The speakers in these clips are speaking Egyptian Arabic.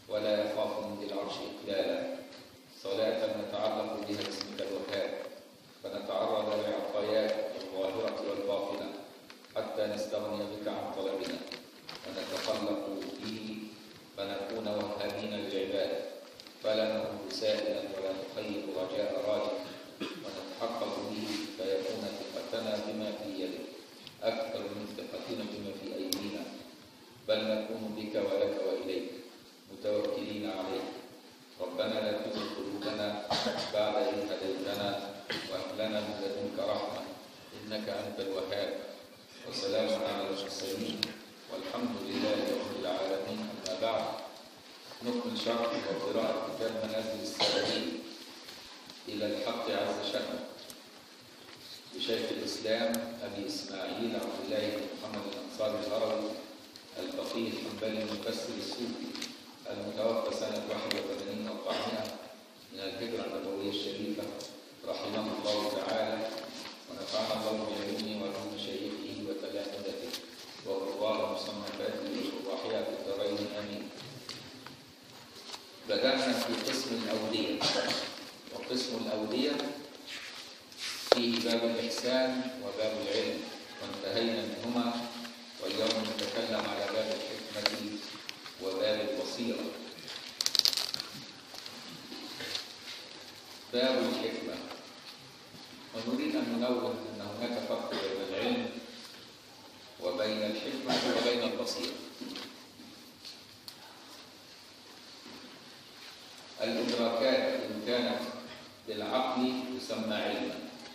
ولا يخاف من ذي العرش إقلالا صلاة نتعلق بها باسمك الوهاب فنتعرض للعطايات الظاهرة والباطنة حتى نستغني بك عن طلبنا ونتخلق به فنكون وهابين للعباد فلا نكون سائلا ولا نخيب رجاء راجع ونتحقق به فيكون ثقتنا بما في يدك أكثر من ثقتنا بما في أيدينا بل نكون بك ولك وإليك متوكلين عليك ربنا لا تزغ قلوبنا بعد إذ هديتنا وهب لنا من لدنك رحمة إنك أنت الوهاب وسلام على المرسلين والحمد لله رب العالمين أما بعد نكمل شرح وقراءة كتاب منازل السالكين إلى الحق عز شأنه لشيخ الإسلام أبي إسماعيل عبد الله بن محمد الأنصاري الهروي الفقيه الحنبلي المفسر الصوفي المتوفى سنة 81 و400 من الهجرة النبوية الشريفة رحمه الله تعالى ونفعنا الله بعلومه وعلوم شيخه وتلامذته وقراء مصنفاته وشروحها في الدارين آمين. بدأنا في قسم الأولية وقسم الأولية فيه باب الإحسان وباب العلم وانتهينا منهما واليوم نتكلم على باب الحكمة وباب البصيرة باب الحكمة ونريد أن ننوه أن هناك فرق بين العلم وبين الحكمة وبين البصيرة الإدراكات إن كانت بالعقل تسمى علما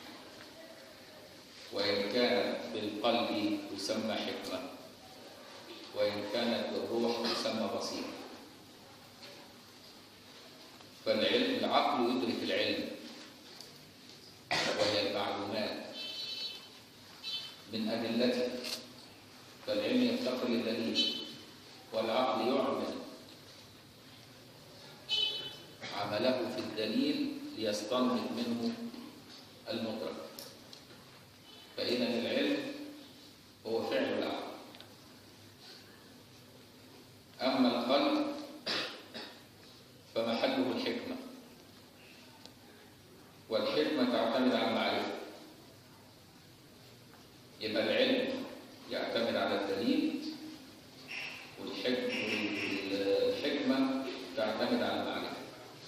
وإن كانت بالقلب تسمى حكمة وإن كانت بالروح تسمى بصيرة فالعلم العقل يدرك العلم وهي المعلومات من أدلته فالعلم يفتقر للدليل والعقل يعمل عمله في الدليل ليستنبط منه المدرك فإذا العلم هو فعل العقل أما القلب فمحله الحكمة والحكمة تعتمد على المعرفة يبقى العلم يعتمد على الدليل والحكمة تعتمد على المعرفة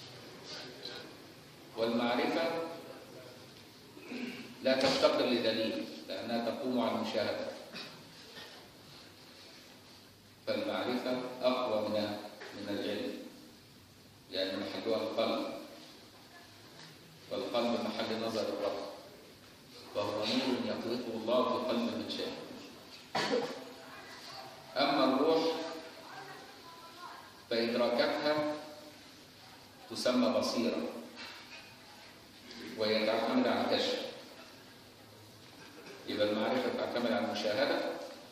والمعرفة لا تفتقر لدليل لأنها تقوم على المشاهدة فالمعرفة أقوى من من العلم لأن محلها القلب والقلب محل نظر الرب وهو نور يطلقه الله في قلب من شاء أما الروح فإدراكاتها تسمى بصيرة وهي تعتمد على الكشف يبقى المعرفة تعتمد على المشاهدة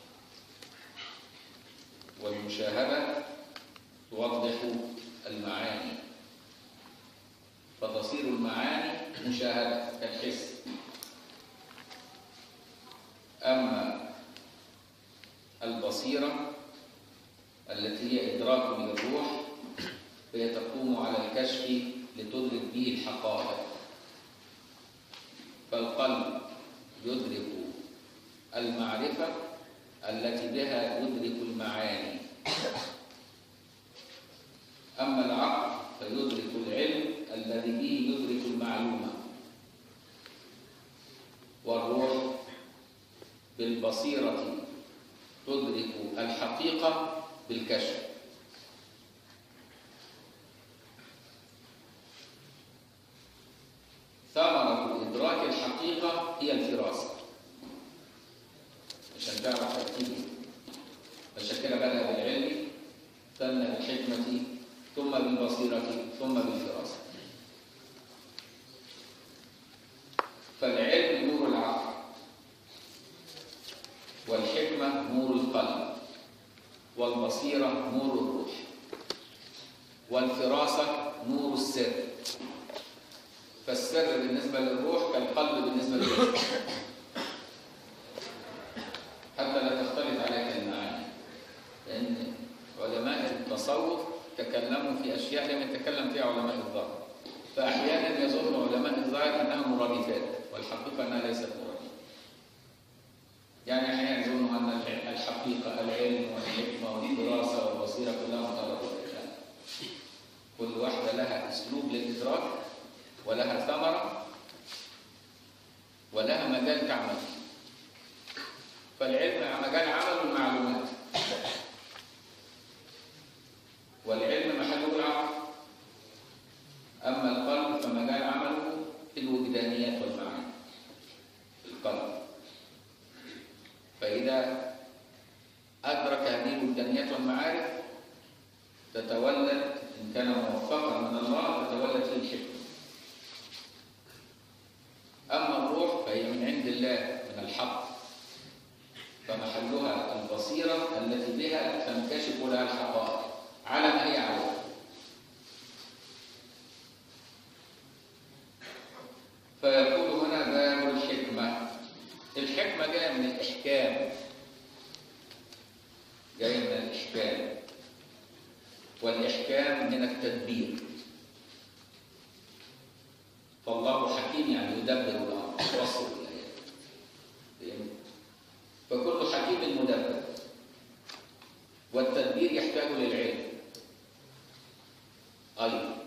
والمشاهدة توضح المعاني فتصير المعاني مشاهدة كالحس أما البصيرة التي هي إدراك للروح فهي تقوم على الكشف لتدرك به الحقائق فالقلب يدرك المعرفة التي بها يدرك المعاني أما العقل فيدرك العلم الذي به يدرك المعلومة والروح بالبصيرة تدرك الحقيقة بالكشف ثمرة إدراك الحقيقة هي الفراسة عشان تعرف ترتيبه عشان كده بدأ بالعلم ثم بالحكمة ثم بالبصيرة ثم بالفراسة فالعلم نور العقل والحكمة نور القلب والبصيرة نور الروح والفراسة نور السر فالسر بالنسبة للروح كالقلب بالنسبة للروح حتى لا تختلف عليك المعاني لأن علماء التصوف تكلموا في أشياء لم يتكلم فيها علماء الظاهر فأحيانا يظن علماء الظاهر أنها مرادفات والحقيقة أنها ليست مرادفة يعني أحيانا يظنوا أن الحقيقة العلم والحكمة والدراسة والبصيرة كلها مرادفات كل واحدة لها أسلوب للإدراك ولها ثمرة ولها مجال تعمل فيه فالعلم مجال عمل المعلومات والعلم محله العقل أما القلب فمجال عمله في الوجدانيات والمعاني القلب فإذا أدرك هذه الوجدانيات والمعارف تتولد إن كان موفقا من الله تتولد فيه الحكمة أما الروح فهي من عند الله من الحق فمحلها البصيرة التي بها تنكشف لها الحقائق على ما هي عليه فيقول هنا باب الحكمة الحكمة جاية من الإحكام جاية من الإحكام والإحكام من التدبير فالله حكيم يعني يدبر الأمر يوصل الآيات فكل حكيم مدبر والتدبير يحتاج للعلم أيضا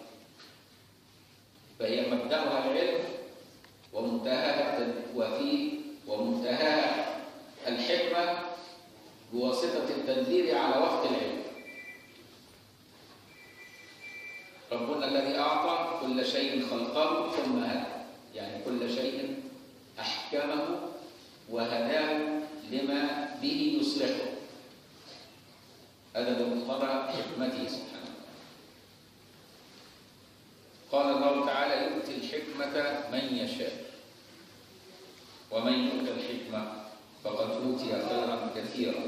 فهي مبدأها العلم ومنتهاها وفي ومنتهاها الحكمة بواسطة التدبير على وقت العلم ربنا الذي أعطى كل شيء خلقه ثم هدى يعني كل شيء أحكمه وهداه لما به يصلحه هذا بمقتضى حكمته سبحانه قال الله تعالى يؤتي الحكمة من يشاء ومن يؤت الحكمة فقد أوتي خيرا كثيرا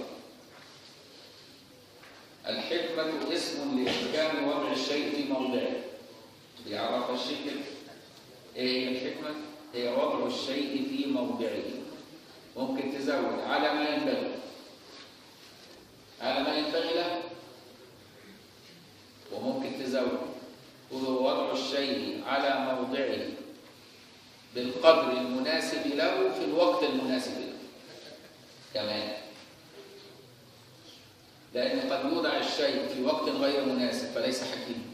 الحكمة اسم لإحكام وضع الشيء في موضعه بيعرف الشيء كده ايه هي الحكمة؟ هي وضع الشيء في موضعه ممكن تزود على ما ينبغي على ما ينبغي له وممكن تزود وهو وضع الشيء على موضعه بالقدر المناسب له في الوقت المناسب له كمان لأن قد يوضع الشيء في وقت غير مناسب فليس حكيما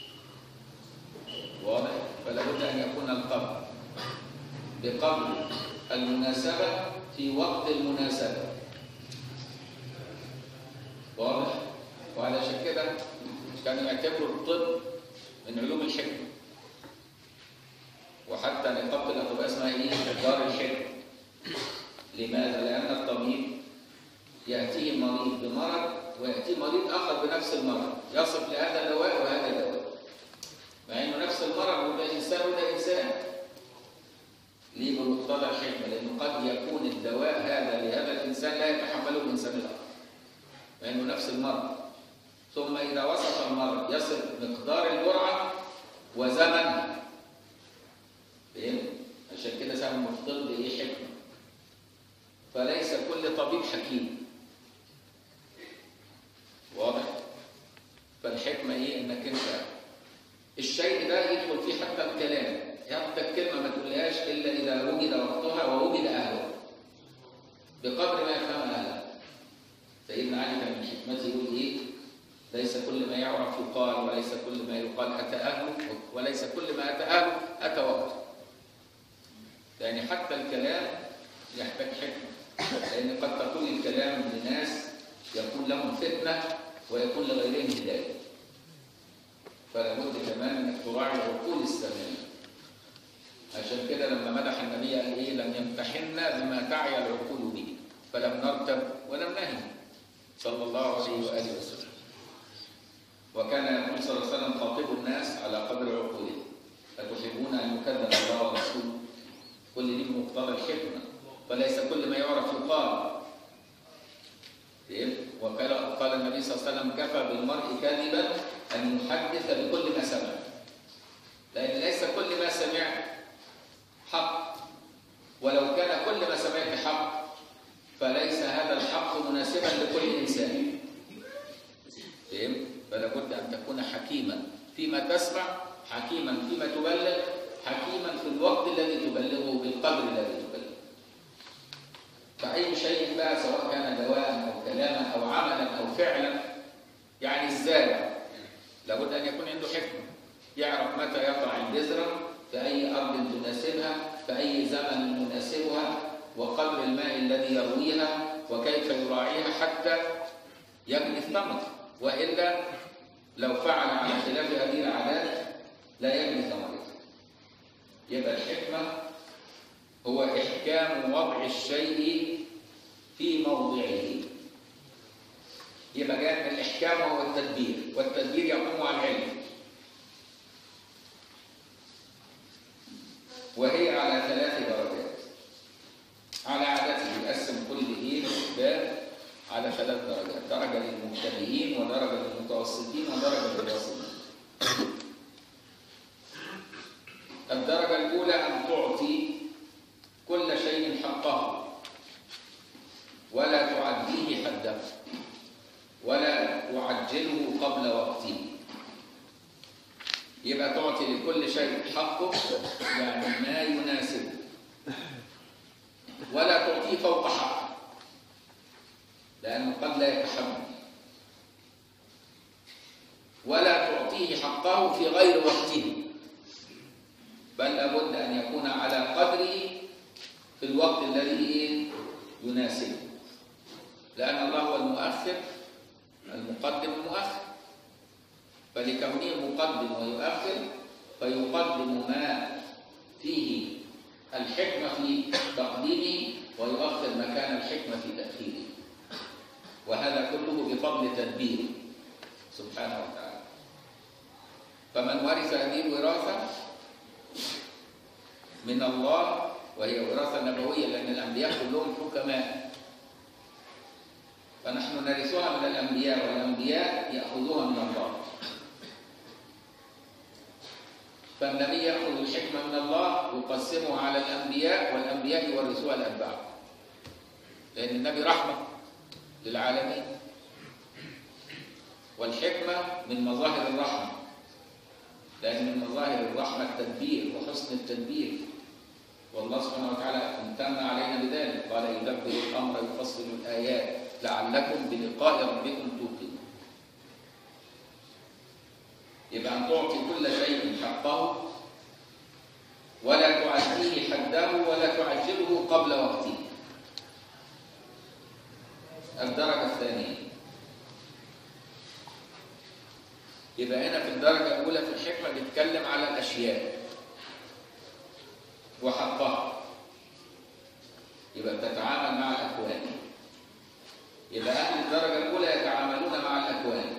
واضح؟ فلا بد أن يكون القدر بقدر المناسبة في وقت المناسبة واضح؟ وعلشان كده كانوا يعتبروا الطب من علوم الحكمة وحتى نقابة الأطباء اسمها إيه؟ دار الحكمة لماذا؟ لأن الطبيب يأتيه مريض بمرض ويأتيه مريض آخر بنفس المرض يصف لهذا دواء وهذا دواء مع إنه نفس المرض وده إنسان وده إنسان ليه بمقتضى الحكمة لأنه قد يكون الدواء هذا لهذا الإنسان لا يتحمله الإنسان الآخر مع إنه نفس المرض ثم إذا وصف المرض يصف مقدار الجرعة وزمنها فهمت؟ عشان كده سموا الطب إيه حكمة فليس كل طبيب حكيم واضح؟ فالحكمة إيه؟ إنك أنت الشيء ده يدخل فيه حتى الكلام حتى الكلمة ما تقولهاش إلا إذا وجد وقتها ووجد أهلها بقدر ما يفهم أهلها سيدنا علي كان من حكمته يقول إيه؟ ليس كل ما يعرف يقال وليس كل ما يقال أتى أهله وليس كل ما أتى أهله أتى وقته يعني حتى الكلام يحتاج حكمة لأن قد تقول الكلام لناس يكون لهم فتنة ويكون لغيرهم هداية فلا بد كمان انك تراعي عقول السامعين عشان كده لما مدح النبي قال ايه لم يمتحنا بما تعي العقول به فلم نرتب ولم نهي صلى الله عليه واله وسلم وكان يقول صلى الله عليه وسلم خاطبوا الناس على قدر عقولهم اتحبون ان يكذب الله ورسوله كل دي بمقتضى الحكمه فليس كل ما يعرف يقال وقال قال النبي صلى الله عليه وسلم كفى بالمرء كذبا ان يحدث بكل ما سمع لان ليس كل ما سمعت حق ولو كان كل ما سمعت حق فليس هذا الحق مناسبا لكل انسان فهمت فلا بد ان تكون حكيما فيما تسمع حكيما فيما تبلغ حكيما في الوقت الذي تبلغه بالقدر الذي تبلغه فأي شيء بقى سواء كان دواء أو كلاما أو عملا أو فعلا يعني الزارع لابد أن يكون عنده حكمة يعرف متى يقع البذرة في أي أرض تناسبها في أي زمن يناسبها وقدر الماء الذي يرويها وكيف يراعيها حتى يجني الثمر وإلا لو فعل على خلاف هذه العادات لا يجني ثمرته يبقى الحكمة هو إحكام وضع الشيء في موضعه يبقى جاء من الإحكام وهو التدبير والتدبير يقوم على العلم وهي على ثلاث درجات على عادته يقسم كل ايه باب على ثلاث درجات درجه للمبتدئين ودرجه للمتوسطين ودرجه للوسطين الدرجه الاولى ان تعطي كل شيء حقه ولا تعديه حده ولا تعجله قبل وقته يبقى تعطي لكل شيء حقه يعني ما يناسبه ولا تعطيه فوق حقه لأنه قد لا يتحمل ولا تعطيه حقه في غير وقته بل لابد أن يكون على قدره في الوقت الذي يناسبه لأن الله هو المؤخر المقدم المؤخر فلكونه مقدم ويؤخر فيقدم ما فيه الحكمة في تقديمه ويؤخر مكان الحكمة في تأخيره وهذا كله بفضل تدبيره سبحانه وتعالى فمن ورث هذه الوراثة من الله وهي وراثة نبوية لأن الأنبياء كلهم حكماء فنحن نرثها من الأنبياء والأنبياء يأخذوها من الله فالنبي يأخذ الحكمة من الله يقسمها على الأنبياء والأنبياء يورثوها الأتباع لأن النبي رحمة للعالمين والحكمة من مظاهر الرحمة لأن من مظاهر الرحمة التدبير وحسن التدبير والله سبحانه وتعالى امتن علينا بذلك قال يدبر الأمر يفصل الآيات لعلكم بلقاء ربكم توقنون يبقى أن تعطي كل شيء حقه ولا تعديه حده ولا تعجله قبل وقته الدرجة الثانية يبقى هنا في الدرجة الأولى في الحكمة بيتكلم على الأشياء وحقها يبقى بتتعامل مع الأكوان يبقى أهل الدرجة الأولى يتعاملون مع الأكوان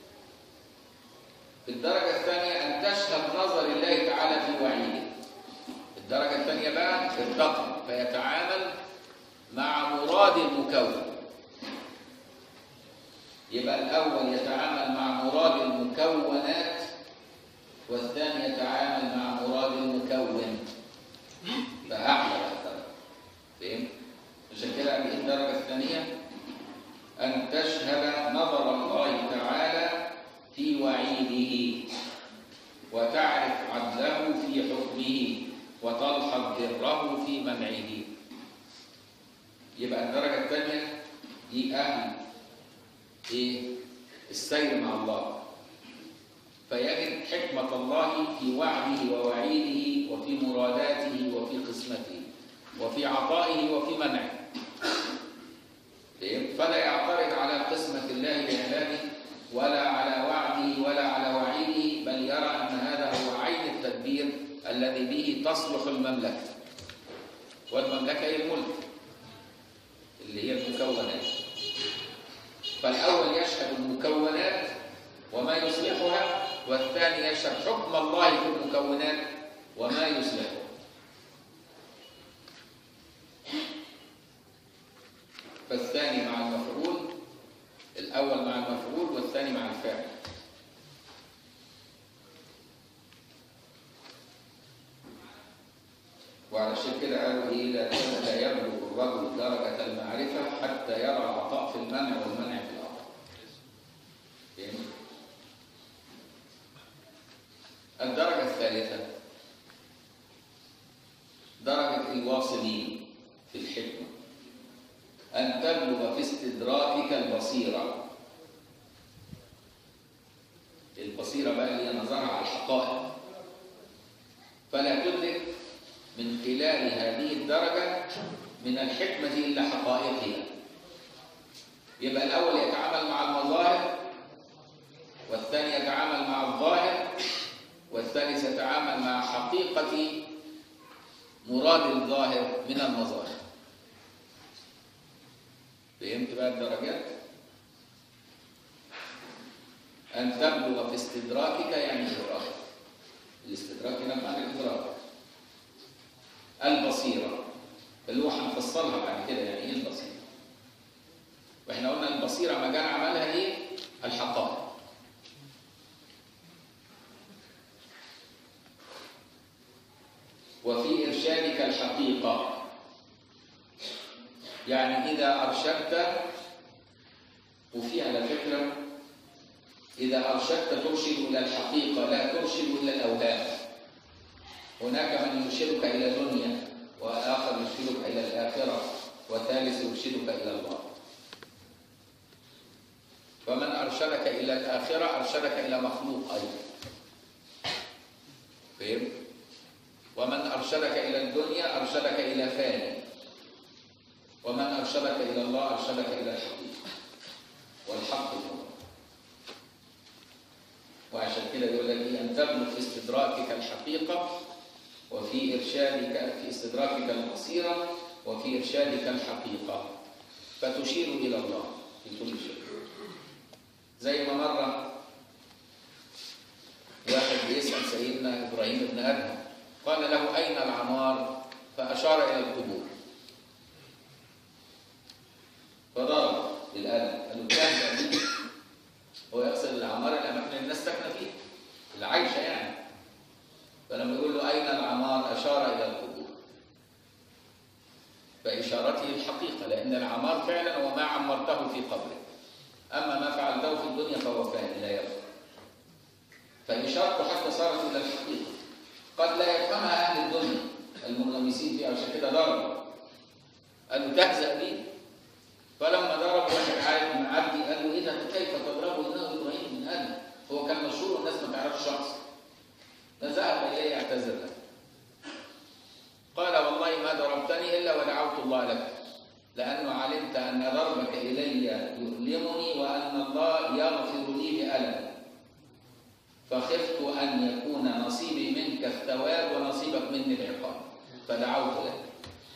الدرجة الثانية أن تشهد نظر الله تعالى في وعيده الدرجة الثانية بقى الرقم فيتعامل مع مراد المكون يبقى الأول يتعامل مع مراد المكونات والثاني يتعامل مع مراد المكون فأعلى الدرجة فهمت؟ عشان كده هذه الدرجة الثانية أن تشهد نظر الله تعالى في وعيده وتعرف عدله في حكمه وتلحظ بره في منعه يبقى الدرجة الثانية دي أهل إيه؟ السير مع الله فيجد حكمة الله في وعده ووعيده وفي مراداته وفي قسمته وفي عطائه وفي منعه فلا يعترض على قسمة الله لعباده ولا على وعده ولا على وعيده بل يرى أن هذا هو عين التدبير الذي به تصلح المملكة والمملكة هي الملك اللي هي المكونات فالأول يشهد المكونات وما يصلحها والثاني يشهد حكم الله في المكونات وما يصلحها فالثاني مع المفعول الأول مع المفعول والثاني مع الفاعل وعلشان كده قالوا ايه لا لا يبلغ الرجل درجة المعرفة حتى يرى العطاء في المنع والمنع في العطاء. فهمت؟ الثالثة درجة الواصلين في الحكمة أن تبلغ في استدراكك البصيرة البصيرة بقى اللي هي نظرها على الحقائق فلا تدرك من خلال هذه الدرجة من الحكمة إلا حقائقها يبقى الأول يتعامل مع المظاهر والثاني يتعامل مع الظاهر والثالث يتعامل مع حقيقة مراد الظاهر من المظاهر فهمت بقى الدرجات؟ أن تبلغ في استدراكك يعني إدراك الاستدراك هنا معنى الإدراك البصيرة اللي هو هنفصلها بعد كده يعني إيه البصيرة وإحنا قلنا البصيرة مجال عملها إيه؟ الحقائق وفي إرشادك الحقيقة يعني إذا أرشدت وفي على فكرة إذا أرشدت ترشد إلى الحقيقة لا ترشد إلى الأوهام هناك من يرشدك إلى الدنيا وآخر يرشدك إلى الآخرة وثالث يرشدك إلى الله فمن أرشدك إلى الآخرة أرشدك إلى مخلوق أيضا فهمت؟ ومن أرشدك إلى الدنيا أرشدك إلى فاني ومن أرشدك إلى الله أرشدك إلى الحقيقة والحق هو وعشان كده يقول لك إيه؟ أن تبلغ في استدراكك الحقيقة وفي إرشادك في استدراكك البصيرة وفي إرشادك الحقيقة فتشير إلى الله في كل شيء زي ما مرة واحد بيسأل سيدنا إبراهيم بن أدهم قال له أين العمار فأشار إلى القبور فضرب بالقلم قال له كان دي هو يقصد العمار الأماكن اللي الناس ساكنة فيها اللي عايشة يعني فلما يقول له أين العمار أشار إلى القبور فإشارته الحقيقة لأن العمار فعلا هو ما عمرته في قبره أما ما فعلته في الدنيا فهو فاني لا يبقى فإشارته حتى صارت إلى الحقيقة قد لا يفهمها أهل الدنيا المنغمسين فيها عشان كده ضربوا قال له تهزأ بي فلما ضرب واحد عارف معدي قال له إيه ده كيف تضربه إنه إبراهيم بن آدم هو كان مشهور والناس ما تعرفش شخص فذهب إليه يعتذر له قال والله ما ضربتني إلا ودعوت الله لك لأنه علمت أن ضربك إلي يؤلمني وأن الله يغفر لي بألم فخفت أن يكون نصيبي منك الثواب ونصيبك مني العقاب فدعوت لك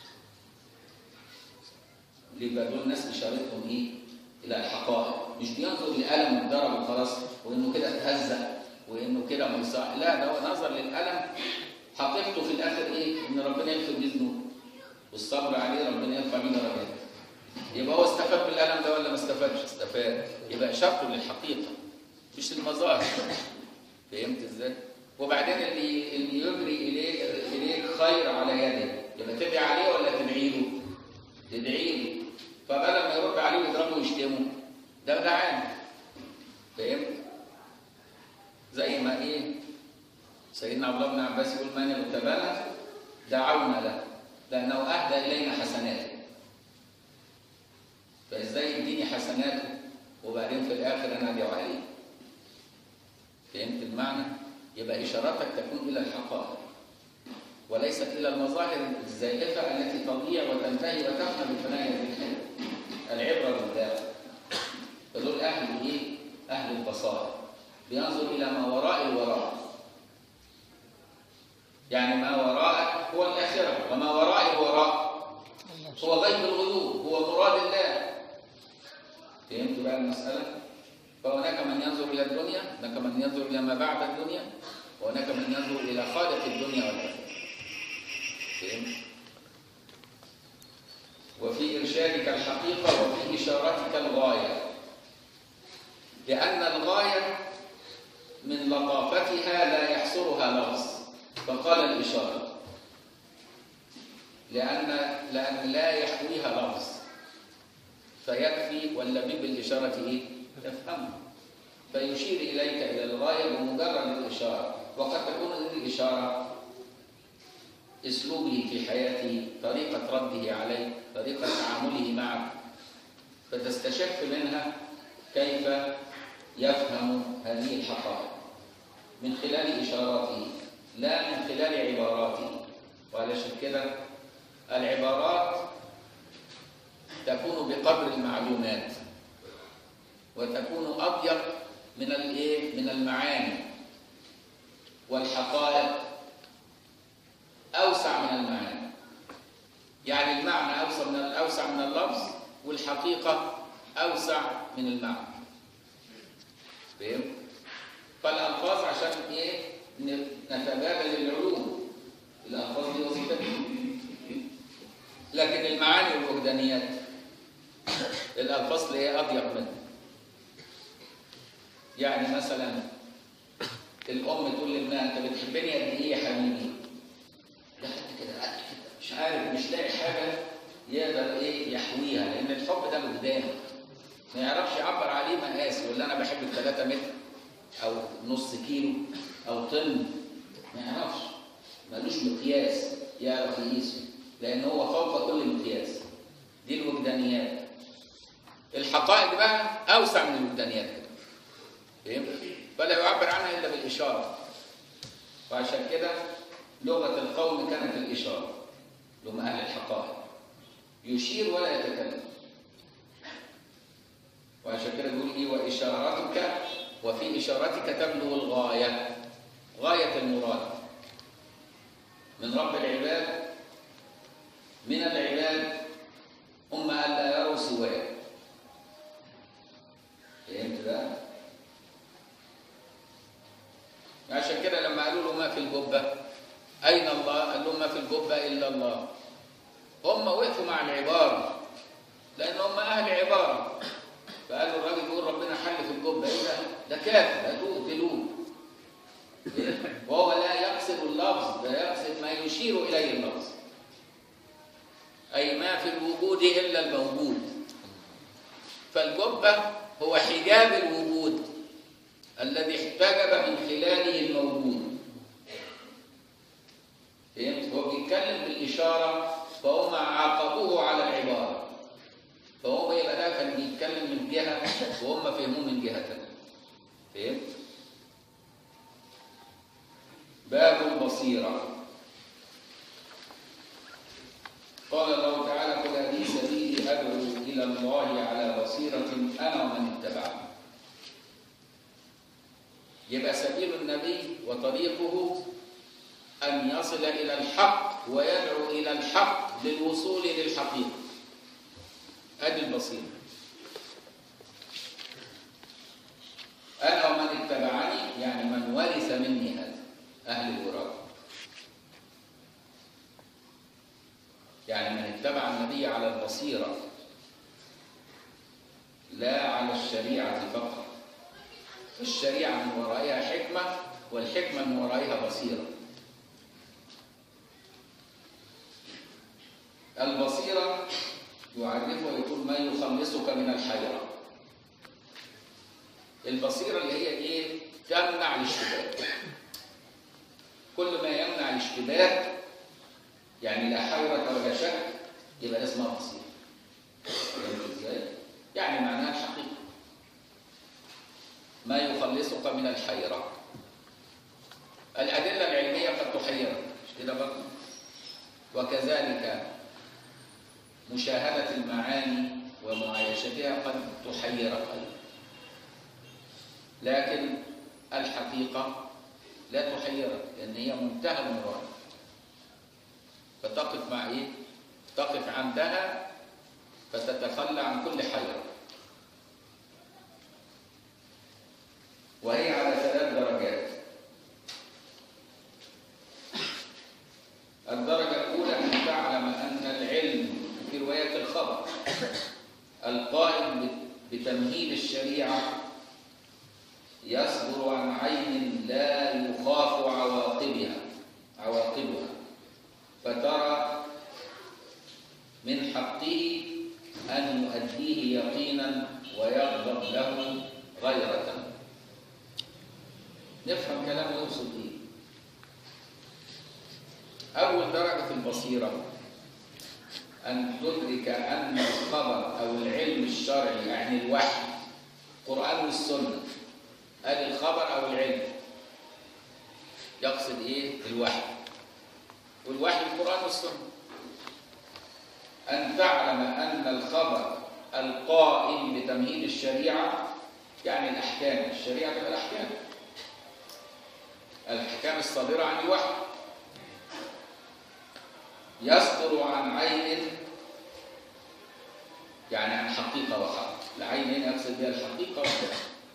يبقى دول الناس إشارتهم إيه؟ إلى الحقائق مش بينظر لألم الضرب وخلاص وإنه كده اتهزأ وإنه كده ما يصح لا ده هو نظر للألم حقيقته في الآخر إيه؟ إن ربنا يغفر لي ذنوبه والصبر عليه ربنا يرفع بيه درجات يبقى هو استفاد بالألم ده ولا ما استفادش؟ استفاد يبقى إشارته للحقيقة مش المظاهر فهمت ازاي؟ وبعدين اللي اللي يجري اليك اليك خير على يده يبقى تدعي عليه ولا تدعي له؟ تدعي له فبدل ما يرد عليه ويضربه ويشتمه ده دعاني فهمت؟ زي ما ايه؟ سيدنا عبد الله بن عباس يقول من اغتبنا دعونا له لانه اهدى الينا حسناته فازاي يديني حسناته وبعدين في الاخر انا ادعو عليه فهمت المعنى؟ يبقى إشارتك تكون إلى الحقائق وليست إلى المظاهر الزائفة التي تضيع وتنتهي وتفنى بفناء هذه الحياة العبرة بالذات فدول أهل إيه؟ أهل البصائر بينظر إلى ما وراء الوراء يعني ما وراءك هو الآخرة وما وراء الوراء هو غيب الغيوب هو مراد الله فهمت بقى المسألة؟ فهناك من ينظر إلى الدنيا هناك من ينظر إلى ما بعد الدنيا وهناك من ينظر إلى خالق الدنيا والآخرة فهمت؟ وفي إرشادك الحقيقة وفي إشارتك الغاية لأن الغاية من لطافتها لا يحصرها لفظ فقال الإشارة لأن لأن لا يحويها لفظ فيكفي واللبيب بالإشارة إيه؟ يفهمه فيشير إليك إلى الغاية بمجرد الإشارة وقد تكون هذه الإشارة أسلوبه في حياته طريقة رده عليك طريقة تعامله معك فتستشف منها كيف يفهم هذه الحقائق من خلال إشاراته لا من خلال عباراته وعلشان كده العبارات تكون بقدر المعلومات وتكون أضيق من الايه من المعاني والحقائق أوسع من المعاني يعني المعنى أوسع من أوسع من اللفظ والحقيقة أوسع من المعنى فهمت؟ فالألفاظ عشان إيه؟ نتبادل العلوم الألفاظ دي وظيفتها لكن المعاني والوجدانيات الألفاظ اللي هي أضيق منها يعني مثلا الأم تقول لابنها أنت بتحبني قد إيه يا حبيبي؟ لا قد كده قد كده مش عارف مش لاقي حاجة يقدر إيه يحويها لأن الحب ده وجدان ما يعرفش يعبر عليه مقاس يقول لي أنا بحبك 3 متر أو نص كيلو أو طن ما يعرفش ملوش مقياس يعرف يقيسه لأن هو فوق كل مقياس دي الوجدانيات الحقائق بقى أوسع من الوجدانيات كده فهمت؟ فلا يعبر عنها إلا بالإشارة وعشان كده لغة القوم كانت الإشارة لهم أهل الحقائق يشير ولا يتكلم وعشان كده بيقول إيه وإشاراتك وفي إشارتك تبلغ الغاية غاية المراد من رب العباد من العباد هم ألا يروا سواه فهمت بقى؟ عشان كده لما قالوا له ما في الجبة أين الله؟ قال لهم ما في الجبة إلا الله هم وقفوا مع العبارة لأن هم أهل عبارة فقالوا الراجل بيقول ربنا حل في الجبة إيه ده؟ ده كافر هاتوه اقتلوه وهو لا يقصد اللفظ ده يقصد ما يشير إليه اللفظ أي ما في الوجود إلا الموجود فالجبة هو حجاب الوجود الذي احتجب من خلاله الموجود فهمت؟ هو بيتكلم بالإشارة فهم عاقبوه على العبارة فهو يبقى ده كان بيتكلم من جهة وهم فهموه من جهة تانية فهمت؟ باب البصيرة قال الله تعالى قل هذه سبيلي أدعو إلى الله على بصيرة أنا ومن اتبعني يبقى سبيل النبي وطريقه أن يصل إلى الحق ويدعو إلى الحق للوصول للحقيقة أدي البصيرة أنا ومن اتبعني يعني من ورث مني هذا أهل الوراثة يعني من اتبع النبي على البصيرة لا على الشريعة فقط الشريعة من ورائها حكمة والحكمة من ورائها بصيرة البصيرة يعرفها ويقول ما يخلصك من الحيرة البصيرة اللي هي ايه؟ تمنع الاشتباك كل ما يمنع الاشتباك يعني لا حيرة ولا شك يبقى اسمها بصيرة فهمت ازاي؟ يعني معناها الحقيقة ما يخلصك من الحيرة الأدلة العلمية قد تحيرك مش كده برضه؟ وكذلك مشاهدة المعاني ومعايشتها قد تحيرك أيضا لكن الحقيقة لا تحيرك لأن هي منتهى المراد فتقف مع إيه؟ تقف عندها فتتخلى عن كل حيرة وهي على ثلاث درجات الدرجة الأولى أن تعلم أن العلم في رواية الخبر القائم بتمهيد الشريعة يصدر عن عين لا يخاف عواقبها عواقبها فترى من حقه أن يؤديه يقينا ويغضب له غيرة نفهم كلامه يقصد ايه أول درجة في البصيرة أن تدرك أن الخبر أو العلم الشرعي يعني الوحي القرآن والسنة قال الخبر أو العلم يقصد إيه؟ الوحي والوحي القرآن والسنة أن تعلم أن الخبر القائم بتمهيد الشريعة يعني الأحكام الشريعة تبقى الأحكام الأحكام الصادرة عن الوحي يصدر عن عين يعني عن حقيقة وحق العين هنا يقصد بها الحقيقة والحق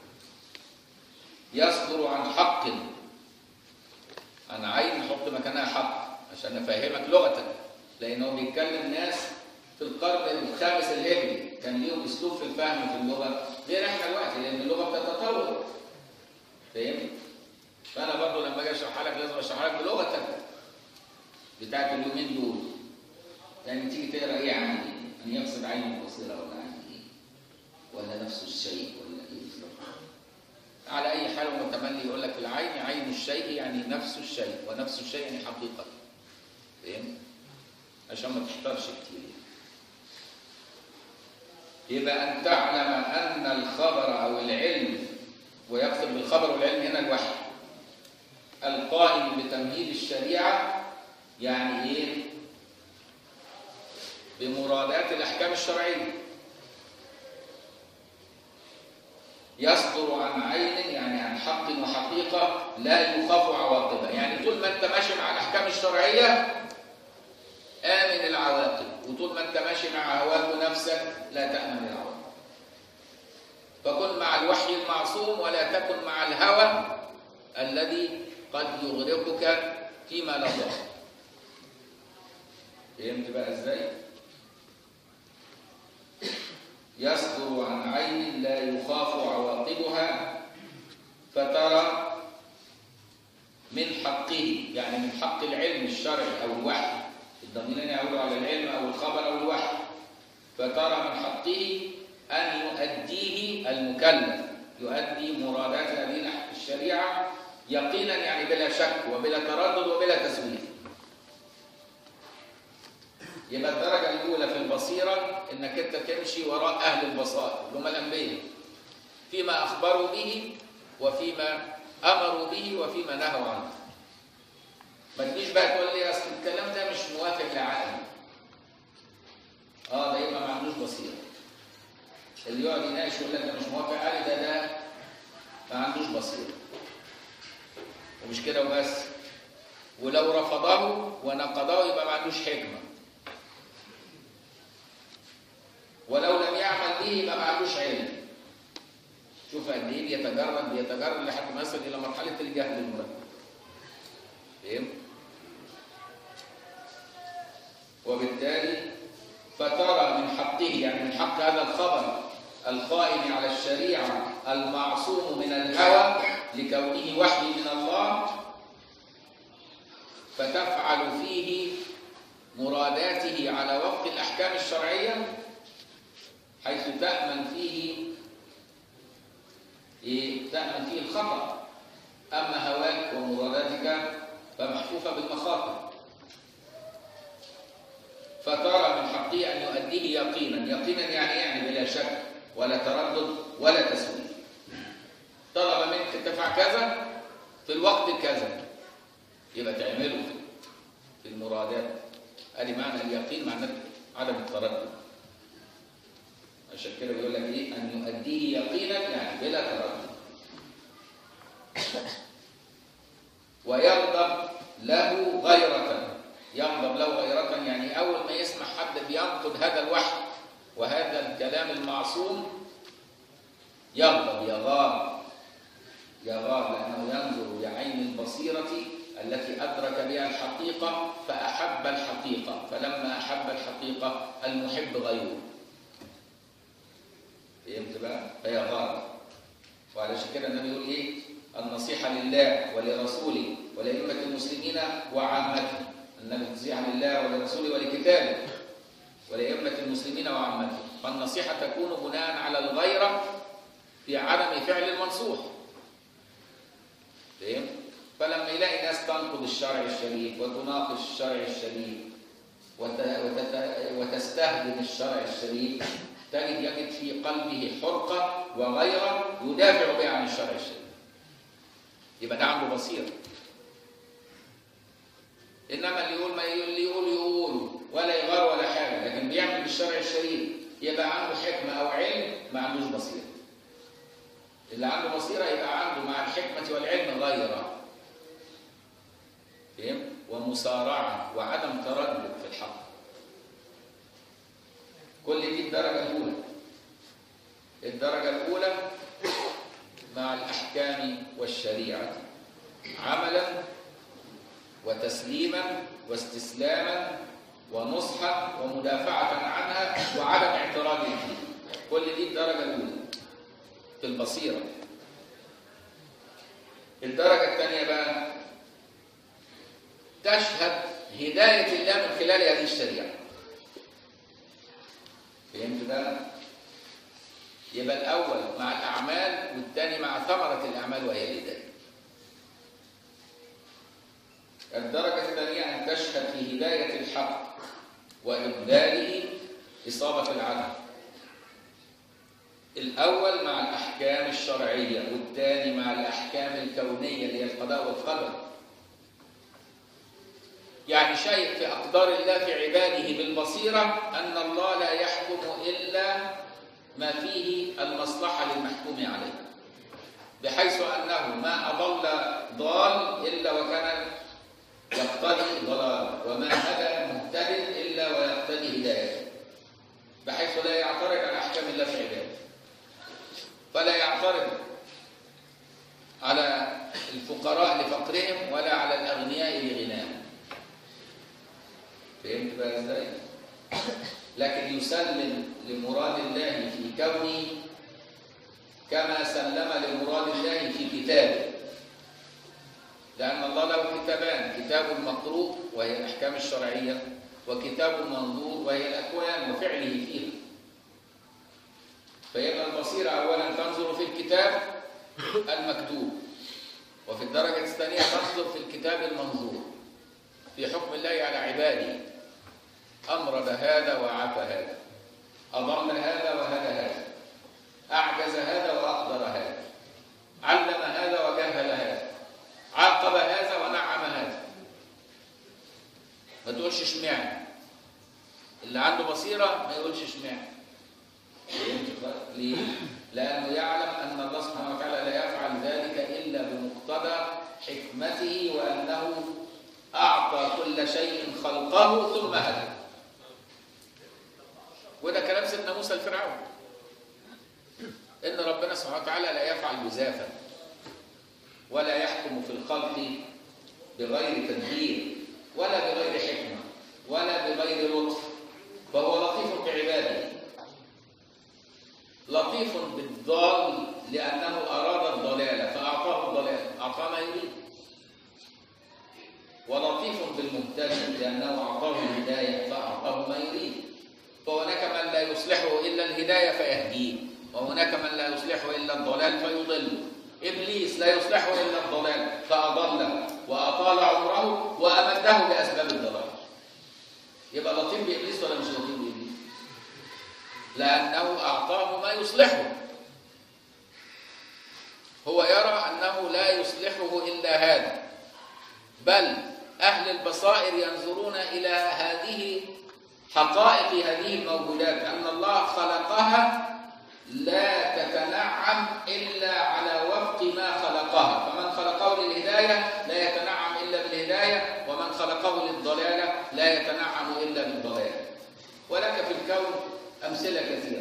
يصدر عن حق عن عين نحط مكانها حق عشان نفهمك لغتك لأنه بيتكلم ناس في القرن الخامس الهجري كان ليهم اسلوب في الفهم في اللغه غير احنا دلوقتي لان اللغه بتتطور فاهم؟ فانا برضه لما اجي اشرحها لك لازم اشرحها لك بلغتك بتاعت اليومين دول يعني تيجي تقرا ايه عن ايه؟ ان يقصد عين البصيره ولا عن ايه؟ ولا نفس الشيء ولا ايه بالظبط؟ على اي حال متملي يقول لك العين عين الشيء يعني نفس الشيء ونفس الشيء يعني حقيقه فاهم؟ عشان ما تحتارش كتير يبقى أن تعلم أن الخبر أو العلم ويقصد بالخبر والعلم هنا الوحي القائم بتمهيد الشريعة يعني إيه؟ بمرادات الأحكام الشرعية يصدر عن عين يعني عن حق وحقيقة لا يخاف عواقبها يعني طول ما أنت ماشي مع الأحكام الشرعية آمن العواقب وطول ما أنت ماشي مع هواك ونفسك لا تأمن العواقب فكن مع الوحي المعصوم ولا تكن مع الهوى الذي قد يغرقك فيما لا ضر فهمت بقى ازاي؟ يصدر عن عين لا يخاف عواقبها فترى من حقه يعني من حق العلم الشرعي او الوحي الضميرين يعودوا على العلم او الخبر او الوحي فترى من حقه ان يؤديه المكلف يؤدي مرادات هذه الشريعه يقينا يعني بلا شك وبلا تردد وبلا تسويف يبقى الدرجه الاولى في البصيره انك انت تمشي وراء اهل البصائر اللي هم الانبياء فيما اخبروا به وفيما امروا به وفيما نهوا عنه ما تجيش بقى تقول لي اصل الكلام ده مش موافق لعقلي اه ده يبقى ما عندوش بصيره اللي يقعد يناقش يقول لك ده مش موافق علي ده ده ما عندوش بصيره ومش كده وبس ولو رفضه ونقضه يبقى ما عندوش حكمه ولو لم يعمل به يبقى ما عندوش علم شوف قد ايه بيتجرد بيتجرد لحد ما يصل الى مرحله الجهل المركب فهمت وبالتالي فترى من حقه يعني من حق هذا الخبر القائم على الشريعة المعصوم من الهوى لكونه وحي من الله فتفعل فيه مراداته على وفق الأحكام الشرعية حيث تأمن فيه إيه؟ تأمن فيه الخطأ أما هواك ومراداتك فمحفوفة بالمخاطر فترى من حقه أن يؤديه يقينا يقينا يعني يعني بلا شك ولا تردد ولا تسويف طلب منك تفعل كذا في الوقت كذا يبقى تعمله في المرادات ادي معنى اليقين معنى عدم التردد عشان كده بيقول لك ايه ان يؤديه يقينا يعني بلا تردد ويغضب له غيرة يغضب له غيرة يعني أول ما يسمع حد بينقد هذا الوحي وهذا الكلام المعصوم يغضب يغار يغار لأنه ينظر بعين البصيرة التي أدرك بها الحقيقة فأحب الحقيقة فلما أحب الحقيقة المحب غيره فهمت بقى؟ فيغار وعلشان كده النبي يقول إيه؟ النصيحة لله ولرسوله ولأئمة المسلمين وعامته النبي النصيحة لله ولرسوله ولكتابه ولأئمة المسلمين وعامته فالنصيحة تكون بناء على الغيرة في عدم فعل المنصوح فهم؟ فلما يلاقي ناس تنقض الشرع الشريف وتناقش الشرع الشريف وت- وتت- وتستهدم الشرع الشريف تجد يجد في قلبه حرقة وغيرة يدافع بها عن الشرع الشريف يبقى ده عنده بصيرة إنما اللي يقول ما يقول اللي يقول يقول ولا يغار ولا حاجة لكن بيعمل بالشرع الشريف يبقى عنده حكمة أو علم ما عندوش بصيرة اللي عنده بصيرة يبقى عنده مع الحكمة والعلم غيرة فهم؟ ومسارعة وعدم تردد في الحق كل دي الدرجة الأولى الدرجة الأولى مع الأحكام والشريعة عملا وتسليما واستسلاما ونصحا ومدافعة عنها وعدم اعتراض فيها كل دي الدرجة الأولى في البصيرة الدرجة الثانية بقى تشهد هداية الله من خلال هذه الشريعة فهمت بقى؟ يبقى الأول مع الأعمال والثاني مع ثمرة الأعمال وهي الهداية الدرجة الثانية أن تشهد في هداية الحق وإضلاله إصابة العدل الأول مع الأحكام الشرعية والثاني مع الأحكام الكونية اللي هي القضاء والقدر يعني شيء في أقدار الله في عباده بالبصيرة أن الله لا يحكم إلا ما فيه المصلحة للمحكوم عليه بحيث أنه ما أضل ضال إلا وكان يقتضي ضلال وما هدى مهتد إلا ويقتضي هدايته بحيث لا يعترض على أحكام الله في عباده فلا يعترض على الفقراء لفقرهم ولا على الأغنياء لغناهم فهمت بقى ازاي؟ لكن يسلم لمراد الله في كونه كما سلم لمراد الله في كتابه لأن الله له كتابان كتاب مقروء وهي الأحكام الشرعية وكتاب منظور وهي الأكوان وفعله فيها فيبقى البصيرة أولا تنظر في الكتاب المكتوب وفي الدرجة الثانية تنظر في الكتاب المنظور في حكم الله على عباده أمرض هذا وعفى هذا أضل هذا وهدى هذا أعجز هذا وأقدر هذا علم هذا وجهل هذا عاقب هذا ونعم هذا ما تقولش اشمعنى اللي عنده بصيرة ما يقولش اشمعنى ليه؟ لأنه يعلم أن الله سبحانه وتعالى لا يفعل ذلك إلا بمقتضى حكمته وأنه أعطى كل شيء خلقه ثم هدى وده كلام سيدنا موسى الفرعون إن ربنا سبحانه وتعالى لا يفعل جزافا ولا يحكم في الخلق بغير تدبير ولا بغير حكمة ولا بغير لطف فهو لطيف بعباده لطيف بالضال لأنه أراد الضلال فأعطاه الضلال أعطاه ما يريد ولطيف بالمهتدي لأنه أعطاه الهداية فأعطاه ما يريد فهناك من لا يصلحه إلا الهداية فيهديه وهناك من لا يصلحه إلا الضلال فيضله إبليس لا يصلحه إلا الضلال فأضله وأطال عمره وأمده بأسباب الضلال يبقى لطيف بإبليس ولا مش لطيف بإبليس؟ لأنه أعطاه ما يصلحه هو يرى أنه لا يصلحه إلا هذا بل أهل البصائر ينظرون إلى هذه حقائق هذه الموجودات أن الله خلقها لا تتنعم إلا على وفق ما خلقها فمن خلقه للهداية لا يتنعم إلا بالهداية ومن خلقه للضلالة لا يتنعم إلا بالضلالة ولك في الكون أمثلة كثيرة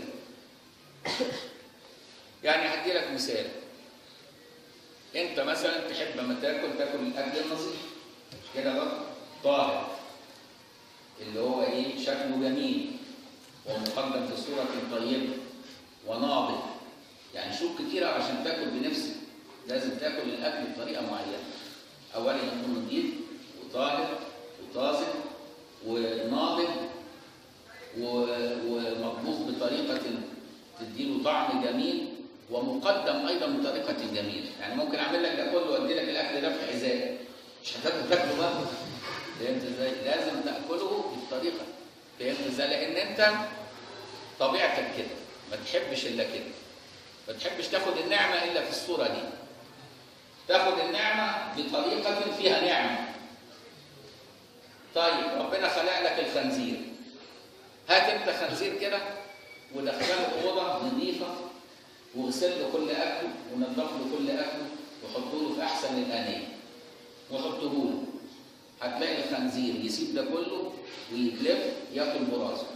يعني هدي لك مثال أنت مثلا تحب لما تاكل تاكل الأكل النظيف مش كده بقى طاهر اللي هو إيه شكله جميل ومقدم في صورة طيبة وناضج يعني شوف كتيرة عشان تاكل بنفسك لازم تاكل الأكل بطريقة معينة أولا يكون نظيف وطاهر وطازج وناضج ومطبوخ بطريقة تديله طعم جميل ومقدم ايضا بطريقه جميله يعني ممكن اعمل لك ده كله وادي لك الاكل ده في حذاء مش هتاكل تاكله بقى فهمت ازاي لازم تاكله بالطريقه فهمت ازاي لان انت طبيعتك كده ما تحبش الا كده ما تحبش تاخد النعمه الا في الصوره دي تاخد النعمه بطريقه فيها نعمه طيب ربنا خلق لك الخنزير هات انت خنزير كده ودخله اوضه نظيفه واغسل له كل اكله ونضف له كل اكله وحطه له في احسن الانيه وحطه له هتلاقي الخنزير يسيب ده كله ويتلف ياكل براسه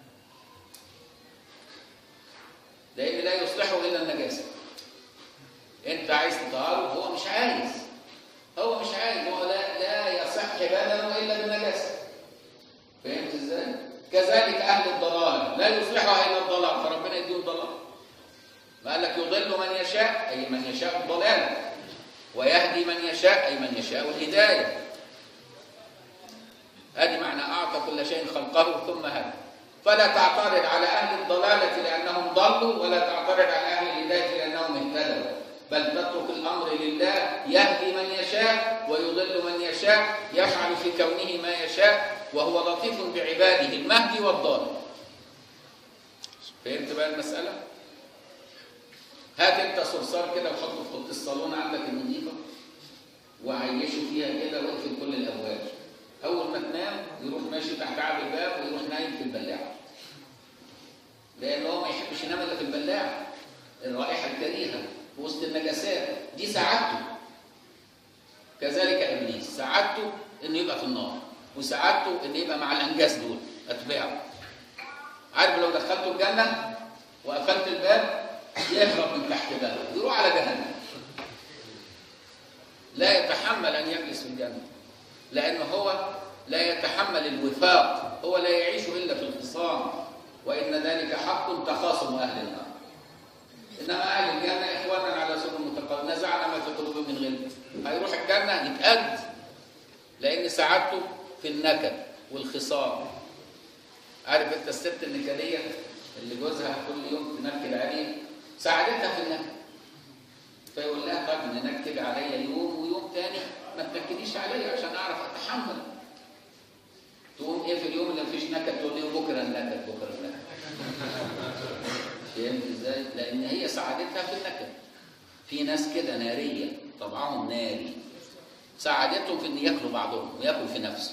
لان لا يصلحه الا النجاسه انت عايز تطهره هو مش عايز هو مش عايز هو لا لا يصح بدنه الا بالنجاسه فهمت ازاي كذلك اهل الضلال لا يصلحها الا الضلال فربنا يديهم ضلال ما قال لك يضل من يشاء اي من يشاء الضلال ويهدي من يشاء اي من يشاء الهدايه ادي معنى اعطى كل شيء خلقه ثم هدى فلا تعترض على اهل الضلاله لانهم ضلوا ولا تعترض على اهل الهدايه لانهم اهتدوا بل تترك الامر لله يهدي من يشاء ويضل من يشاء يفعل في كونه ما يشاء وهو لطيف بعباده المهدي والضال فهمت بقى المساله هات انت صرصار كده وحطه في اوضه الصالون عندك النظيفه وعيشه فيها كده واقفل كل الابواب اول ما تنام يروح ماشي تحت عاب الباب ويروح نايم في البلاعه لان هو ما يحبش ينام الا في البلاعه الرائحه الكريهه في وسط النجاسات دي سعادته كذلك ابليس سعادته انه يبقى في النار وسعادته انه يبقى مع الانجاس دول اتباعه عارف لو دخلته الجنه وقفلت الباب يهرب من تحت بابه يروح على جهنم لا يتحمل ان يجلس في الجنه لانه هو لا يتحمل الوفاق هو لا يعيش الا في الخصام وان ذلك حق تخاصم اهل النار انما اهل الجنه اخوانا على سر متقابل نزعنا ما في قلوبهم من غل هيروح الجنه يتأد لان سعادته في النكد والخصام عارف انت الست النكديه اللي جوزها كل يوم تنكد عليه سعادتها في النكد فيقول لها طب ننكد عليا يوم ويوم تاني ما تنكديش عليا عشان اعرف اتحمل تقوم ايه في اليوم اللي مفيش نكد تقول لي بكره النكد بكره النكد فهمت ازاي؟ لان هي سعادتها في النكد في ناس كده ناريه طبعهم ناري سعادتهم في ان ياكلوا بعضهم وياكل في نفسه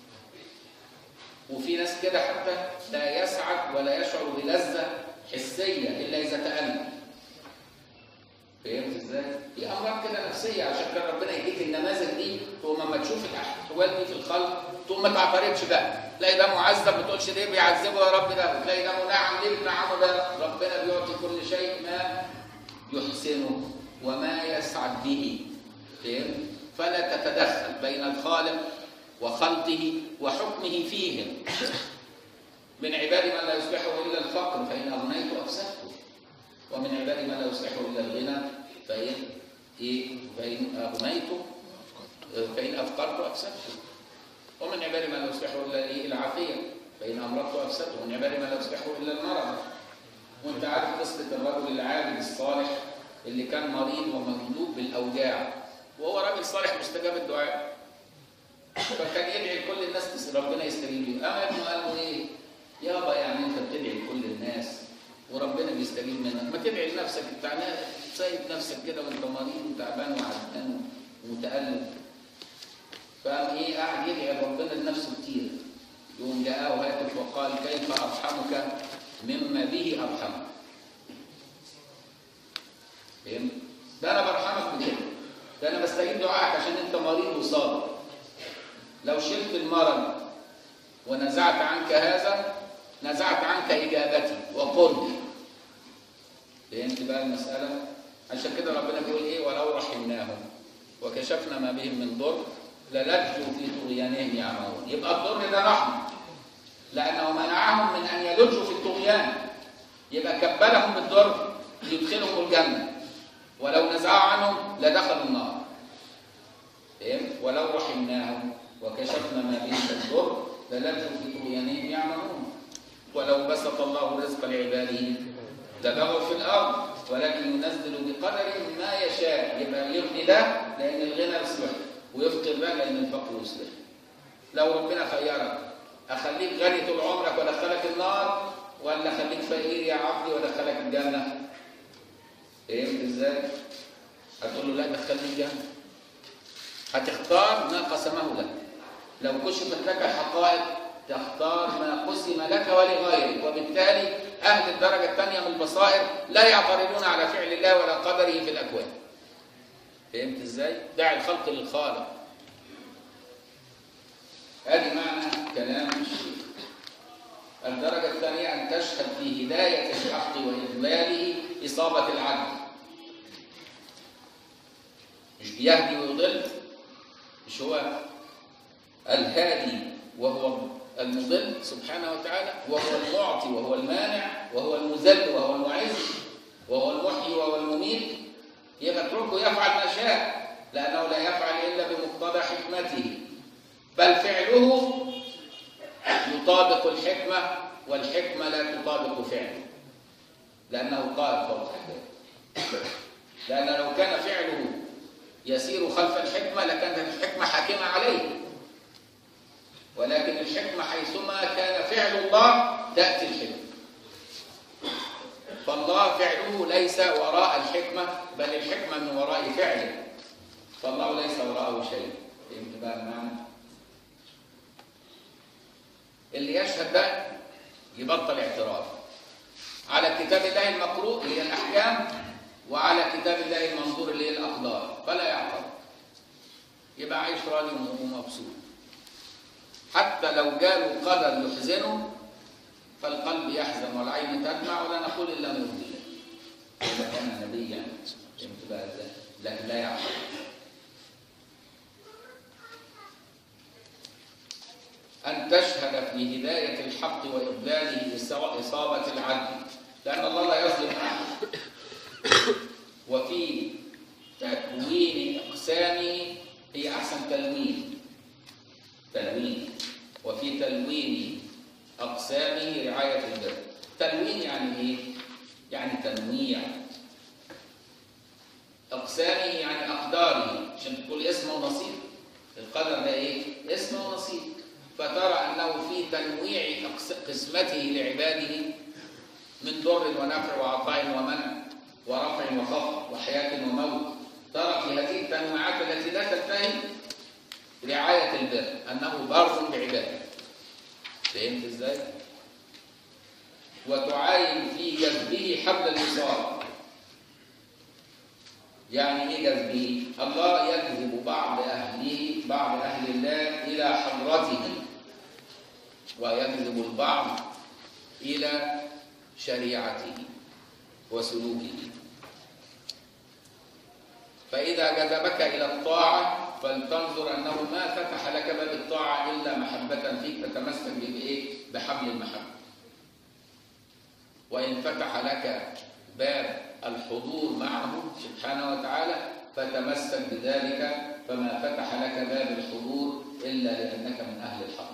وفي ناس كده حتى لا يسعد ولا يشعر بلذه حسيه الا اذا تالم فهمت ازاي؟ في امراض كده نفسيه عشان كده ربنا يديك النماذج دي تقوم اما تشوف الاحوال دي في الخلق تقوم ما تعترضش بقى تلاقي ده معذب ما تقولش ليه بيعذبه يا رب ده وتلاقي ده منعم ليه بنعمه ده ربنا بيعطي كل شيء ما يحسنه وما يسعد به فهمت؟ فلا تتدخل بين الخالق وخلقه وحكمه فيهم من عباد من لا يصلحه الا الفقر فان اغنيت افسدته ومن عباد من لا يصلحه الا الغنى فان ايه فان اغنيت فان افقرت افسدته ومن عباد من لا يصلحه الا ايه العافيه فان امرضت افسدته ومن عباد من لا يصلحه الا المرض وانت عارف قصه الرجل العابد الصالح اللي كان مريض ومغلوب بالاوجاع وهو راجل صالح مستجاب الدعاء فكان يدعي لكل الناس تس- ربنا يستجيب له اما ابنه قال له ايه يابا يعني انت بتدعي لكل الناس وربنا بيستجيب منك ما تدعي لنفسك انت عمال سايب نفسك كده وانت مريض وتعبان وعرقان ومتألم فقام ايه قاعد يدعي ربنا لنفسه كتير يوم جاءه هاتف وقال كيف ارحمك مما به ارحمك فهمت؟ ده انا برحمك بكده ده انا بستجيب دعائك عشان انت مريض وصابر لو شلت المرض ونزعت عنك هذا نزعت عنك اجابتي وقربي فهمت بقى المساله عشان كده ربنا بيقول ايه ولو رحمناهم وكشفنا ما بهم من ضر للجوا في طغيانهم يعمهون يبقى الضر ده رحمه لانه منعهم من ان يلجوا في الطغيان يبقى كبلهم بالضر ليدخلهم الجنه ولو نزعوا عنهم لدخلوا النار فهمت ولو رحمناهم وكشفنا ما بهم من ضر للجوا في طغيانهم يعمهون ولو بسط الله الرزق لعباده لبغوا في الارض ولكن ينزل بقدر ما يشاء يبقى يغني ده لان الغنى يصلح ويفقر ده لان الفقر يصلح لو ربنا خيرك اخليك غني طول عمرك وادخلك النار ولا اخليك فقير يا عبدي وادخلك الجنه فهمت ازاي هتقول له لا دخلني الجنه هتختار ما قسمه لك لو كشفت لك الحقائق تختار ما قسم لك ولغيرك وبالتالي اهل الدرجه الثانيه من البصائر لا يعترضون على فعل الله ولا قدره في الاكوان فهمت ازاي دع الخلق للخالق ادي معنى كلام الشيخ الدرجة الثانية أن تشهد في هداية الحق وإضلاله إصابة العدل مش بيهدي ويضل مش هو الهادي وهو المضل سبحانه وتعالى وهو المعطي وهو المانع وهو المذل وهو المعز وهو المحيي وهو المميت يبقى اتركه يفعل ما شاء لأنه لا يفعل إلا بمقتضى حكمته بل فعله يطابق الحكمة والحكمة لا تطابق فعله لأنه قال فوق حكمه لأن لو كان فعله يسير خلف الحكمة لكانت الحكمة حاكمة عليه ولكن الحكمة حيثما كان فعل الله تأتي الحكمة فالله فعله ليس وراء الحكمة بل الحكمة من وراء فعله فالله ليس وراءه شيء فهمت بقى المعنى؟ اللي يشهد ده يبطل اعتراف على كتاب الله المقروء اللي هي الأحكام وعلى كتاب الله المنظور اللي هي الأقدار فلا يعترض يبقى عايش راضي ومبسوط حتى لو جاله قدر يحزنه فالقلب يحزن والعين تدمع ولا نقول الا من يرضي الله اذا كان نبيا فهمت بقى ازاي لكن لا يعقل أن تشهد في هداية الحق وإضلاله إصابة العدل لأن الله لا يظلم أحد وفي تكوين أقسامه هي أحسن تلوين تلوين وفي تلوين أقسامه رعاية البر تلوين يعني إيه؟ يعني تنويع أقسامه يعني أقداره عشان تقول اسم ونصيب القدر ده إيه؟ اسم ونصيب فترى أنه في تنويع قسمته لعباده من ضر ونفع وعطاء ومنع ورفع وخفض وحياة وموت ترى في هذه التنوعات التي لا تنتهي رعاية البر أنه بار بعباده فهمت ازاي؟ وتعاين في جذبه حبل الوصال يعني ايه جذبه؟ الله يجذب بعض اهله بعض اهل الله الى حضرته ويجذب البعض الى شريعته وسلوكه فاذا جذبك الى الطاعه فلتنظر انه ما فتح لك باب الطاعه الا محبه فيك تتمسك بايه؟ بحبل المحبه. وان فتح لك باب الحضور معه سبحانه وتعالى فتمسك بذلك فما فتح لك باب الحضور الا لانك من اهل الحق.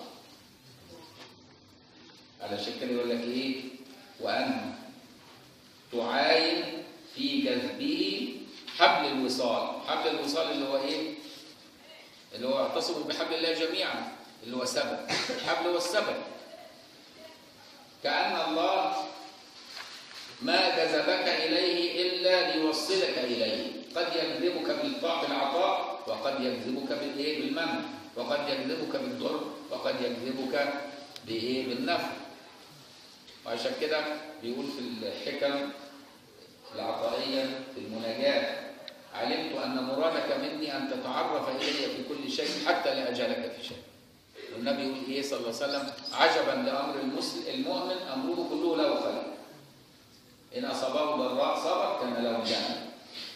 علشان كده يقول لك ايه؟ وان تعاين في جذبه حبل الوصال، حبل الوصال اللي هو ايه؟ اللي هو اعتصموا بحبل الله جميعا اللي هو سبب الحبل هو السبب كأن الله ما جذبك إليه إلا ليوصلك إليه قد يجذبك بالطاعة بالعطاء وقد يجذبك بالإيه بالمنع وقد يجذبك بالضر وقد يجذبك بإيه بالنفع وعشان كده بيقول في الحكم العطائية في المناجاة علمت أن مرادك مني أن تتعرف إلي في كل شيء حتى لا أجلك في شيء والنبي يقول إيه صلى الله عليه وسلم عجبا لأمر المسلم المؤمن أمره كله له خير إن أصابه ضراء صبر كان له جنة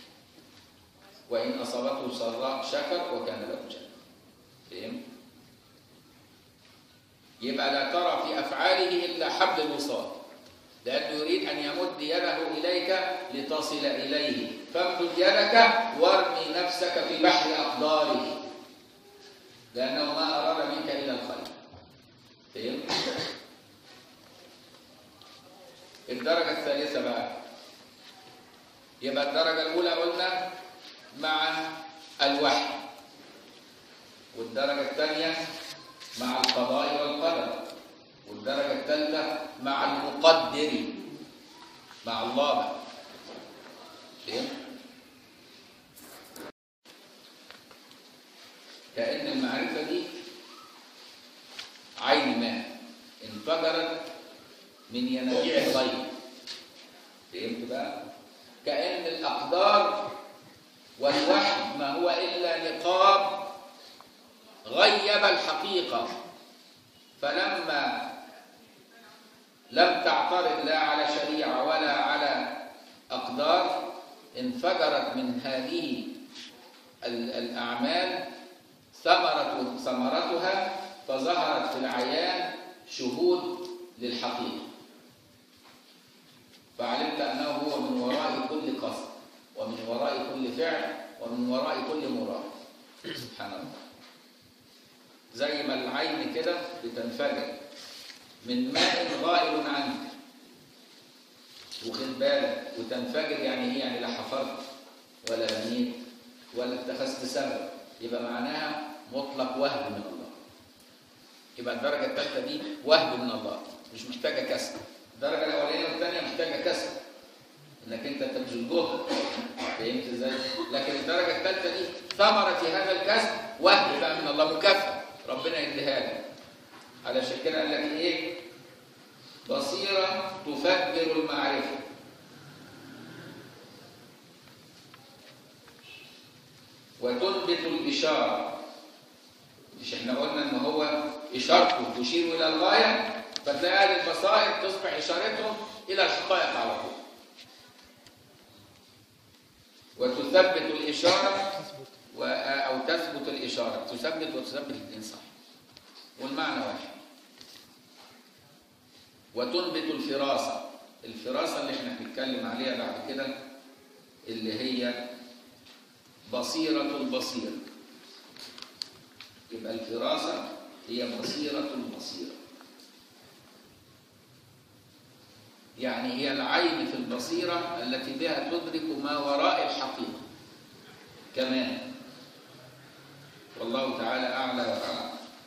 وإن أصابته سراء شكر وكان له جنة فهم؟ يبقى لا ترى في أفعاله إلا حبل الوصال لأنه يريد أن يمد يده إليك لتصل إليه فامدد يدك وارمي نفسك في بحر أقداره لأنه ما أراد منك إلا الخير فهمت؟ الدرجة الثالثة بقى يبقى الدرجة الأولى قلنا مع الوحي والدرجة الثانية مع القضاء والقدر والدرجة الثالثة مع المقدر مع الله بقى فهمت؟ كأن المعرفة دي عين ماء انفجرت من ينابيع الغيب فهمت بقى؟ كأن الأقدار والوحي ما هو إلا نقاب غيب الحقيقة فلما لم تعترض لا على شريعة ولا على أقدار انفجرت من هذه ال- الأعمال ثمرة ثمرتها فظهرت في العيان شهود للحقيقة فعلمت أنه هو من وراء كل قصد ومن وراء كل فعل ومن وراء كل مراد سبحان الله زي ما العين كده بتنفجر من ماء غائل عنك وخد بالك وتنفجر يعني ايه يعني لا حفرت ولا بنيت ولا اتخذت سبب يبقى معناها مطلق وهب من الله يبقى الدرجة الثالثة دي وهب من الله مش محتاجة كسب الدرجة الأولانية والثانية محتاجة كسب انك انت تبذل جهد فهمت ازاي؟ لكن الدرجة الثالثة دي ثمرة هذا الكسب وهب بقى من الله مكافأة ربنا يديها لك علشان كده قال لك ايه؟ بصيرة تفجر المعرفة وتنبت الإشارة مش احنا قلنا ان هو إشارته تشير إلى الغاية فتلاقي هذه البصائر تصبح إشارتهم إلى الحقائق على طول وتثبت الإشارة و- أو تثبت الإشارة تثبت وتثبت الاثنين صح والمعنى واحد وتنبت الفراسة الفراسة اللي احنا هنتكلم عليها بعد كده اللي هي بصيرة البصير يبقى الفراسة هي بصيرة البصيرة يعني هي العين في البصيرة التي بها تدرك ما وراء الحقيقة كمان والله تعالى أعلى وأعلم